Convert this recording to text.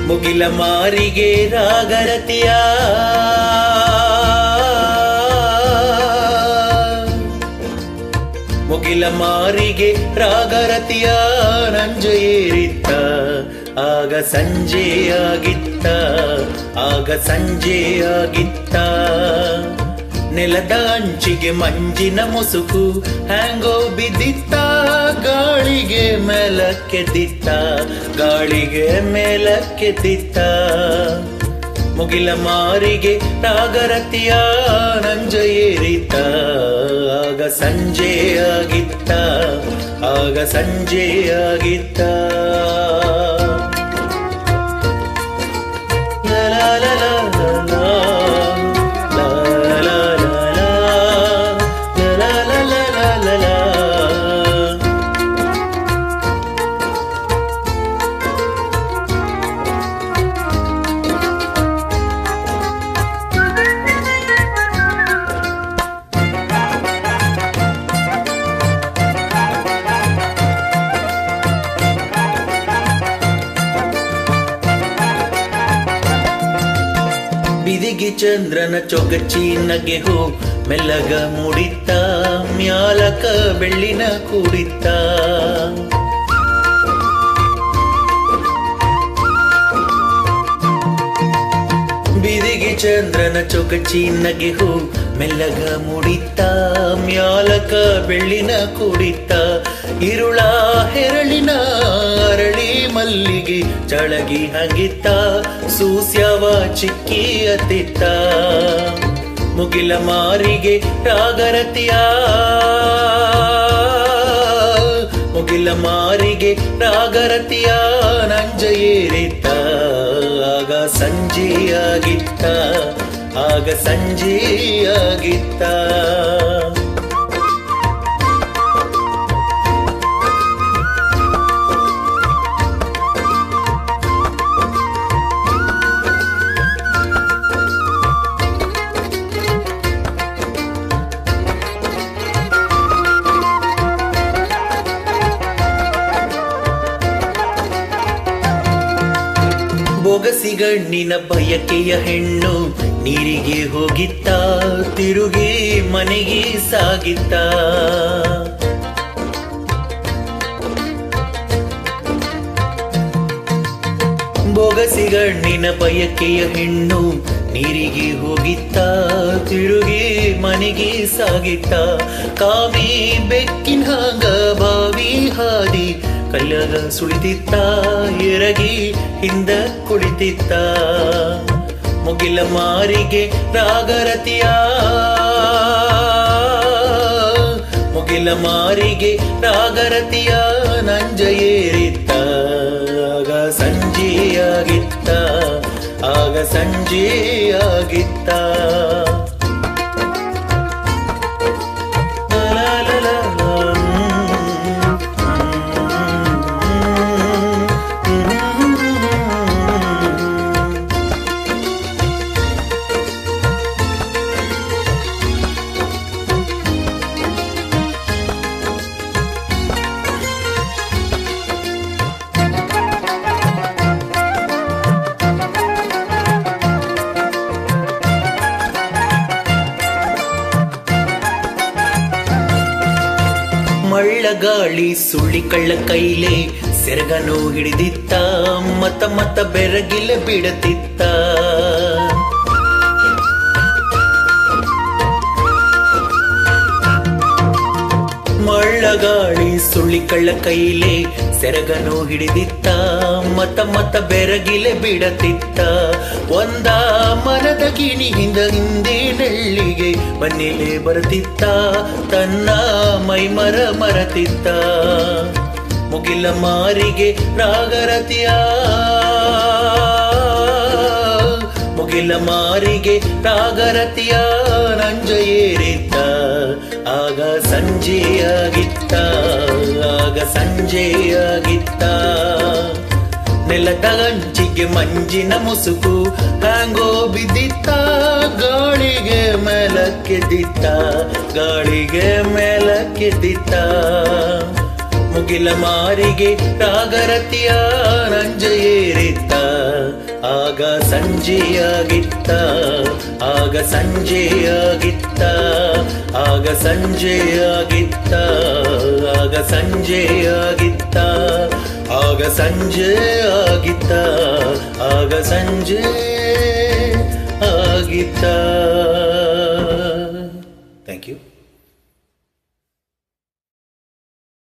ಮುಗಿಲ ಮಾರಿಗೆ ರಾಗರತಿಯ ಮುಗಿಲ ಮಾರಿಗೆ ರಾಗರತಿಯ ನಂಜ ಏರಿತ್ತ ಆಗ ಸಂಜೆಯಾಗಿತ್ತ ಆಗ ಸಂಜೆಯಾಗಿತ್ತ ನೆಲದ ಅಂಚಿಗೆ ಮಂಜಿನ ಮುಸುಕು ಹ್ಯಾಂಗೋ ಬಿದ್ದಿತ್ತ ಗಾಳಿಗೆ ಮೇಲಕ್ಕೆದ್ದಿತ್ತ ಗಾಳಿಗೆ ಮೇಲಕ್ಕೆದ್ದಿತ್ತ ಮುಗಿಲ ಮಾರಿಗೆ ರಾಗರತಿಯ ನಂಜ ಏರಿತ ಆಗ ಸಂಜೆಯಾಗಿತ್ತ ಆಗ ಸಂಜೆಯಾಗಿತ್ತ ಲಾ ಲಾ ಲಾ ಲಾ ಲಾ. ಲಾ ಲಾ ಲಾ ಲಾ. ಲಾ ಲಾ ಲಾ ಲಾ ಲಾ ಲಾ. ಬಿದಿಗಿ ಚಂದ್ರನ ಚೊಗಚಿ ನಗೆ ಹೋ ಮೆಲ್ಲಗ ಮುಡಿತ್ತ ಮ್ಯಾಲಕ ಬೆಳ್ಳಿನ ಕೂಡಿತ್ತ ಬಿದಿಗಿ ಚಂದ್ರನ ಚೊಗಚಿ ನಗೆ ಹೋ ಮೆಲ್ಲಗ ಮುಡಿತ್ತ ಮ್ಯಾಲಕ ಬೆಳ್ಳಿನ ಕೂಡಿತ್ತ ಇರುಳ ಹೆರಳಿನ ಅರಳಿ ಮಲ್ಲಿಗೆ ಚಳಗಿ ಹಂಗಿತ್ತ ಸೂಸ್ಯವ ಚಿಕ್ಕಿ ಅತ್ತಿತ್ತ ಮುಗಿಲ ಮಾರಿಗೆ ರಾಗರತಿಯ ಮುಗಿಲ ಮಾರಿಗೆ ರಾಗರತಿಯ ನಂಜ ಏರಿತ್ತ ಆಗ ಸಂಜೆಯಾಗಿತ್ತ ಆಗ ಸಂಜೆಯಾಗಿತ್ತ ಬೊಗಸಿಗಣ್ಣಿನ ಬಯಕೆಯ ಹೆಣ್ಣು ನೀರಿಗೆ ಹೋಗಿತ್ತ ತಿರುಗಿ ಮನೆಗೆ ಸಾಗಿತ್ತ ಬೊಗಸಿಗಣ್ಣಿನ ಬಯಕೆಯ ಹೆಣ್ಣು ನೀರಿಗೆ ಹೋಗಿತ್ತ ತಿರುಗಿ ಮನೆಗೆ ಸಾಗಿತ್ತ ಕಾವಿ ಬೆಕ್ಕಿನ ಹಾಂಗ ಬಾವಿ ಹಾದಿ ಕಲ್ಲಗ ಸುಳಿತಿತ್ತ ಎರಗಿ ಹಿಂದ ಕುಳಿತಿತ್ತ ಮುಗಿಲ ಮಾರಿಗೆ ರಾಗರತಿಯ ಮುಗಿಲ ಮಾರಿಗೆ ರಾಗರತಿಯ ನಂಜ ಏರಿತ್ತ ಆಗ ಸಂಜೆಯಾಗಿತ್ತ ಆಗ ಸಂಜೆಯಾಗಿತ್ತ ಲಾ ಲಾ ಲಾ ಲಾ. ಮಳ್ಳಗಾಳಿ ಸುಳ್ಳಿ ಕಳ್ಳ ಕೈಲೆ ಸೆರಗನು ಹಿಡಿದಿತ್ತ ಮತ ಮತ ಬೆರಗಿಲೆ ಬಿಡತಿತ್ತ ಮಳ್ಳಗಾಳಿ ಸುಳ್ಳಿ ಕಳ್ಳ ಕೈಲೆ ಸೆರಗನು ಹಿಡಿದಿತ್ತ ಮತ ಮತ ಬೆರಗಿಲೆ ಬಿಡತಿತ್ತ ಒಂದ ಮನದ ಗಿಣಿಯಿಂದ ಹಿಂದೆ ನೆಳ್ಳಿಗೆ ಬನ್ನಿಲೆ ಬರುತ್ತಿತ್ತ ತನ್ನ ಮೈಮರ ಮರತಿತ್ತ ಮುಗಿಲ ಮಾರಿಗೆ ರಾಗರತಿಯ ಮುಗಿಲ ಮಾರಿಗೆ ರಾಗರತಿಯ ನಂಜ ಏರಿತ್ತ ಆಗ ಸಂಜೆಯಾಗಿತ್ತ ಆಗ ಸಂಜೆಯಾಗಿತ್ತ ನೆಲದ ಅಂಚಿಗೆ ಮಂಜಿನ ಮುಸುಕು ಹ್ಯಾಂಗೋ ಬಿದ್ದಿತ್ತ ಗಾಳಿಗೆ ಮೇಲಕ್ಕೆದ್ದಿತ್ತ ಗಾಳಿಗೆ ಮೇಲಕ್ಕೆದ್ದಿತ್ತ ಮುಗಿಲ ಮಾರಿಗೆ ರಾಗರತಿಯ ನಂಜ ಏರಿತ್ತ ಆಗ ಸಂಜೆಯಾಗಿತ್ತ ಆಗ ಸಂಜೆಯಾಗಿತ್ತ ಆಗ ಸಂಜೆಯಾಗಿತ್ತ ಆಗ ಸಂಜೆಯಾಗಿತ್ತ ಆಗ ಸಂಜೆ ಆಗಿತ್ತ ಆಗ ಸಂಜೆ ಆಗಿತ್ತ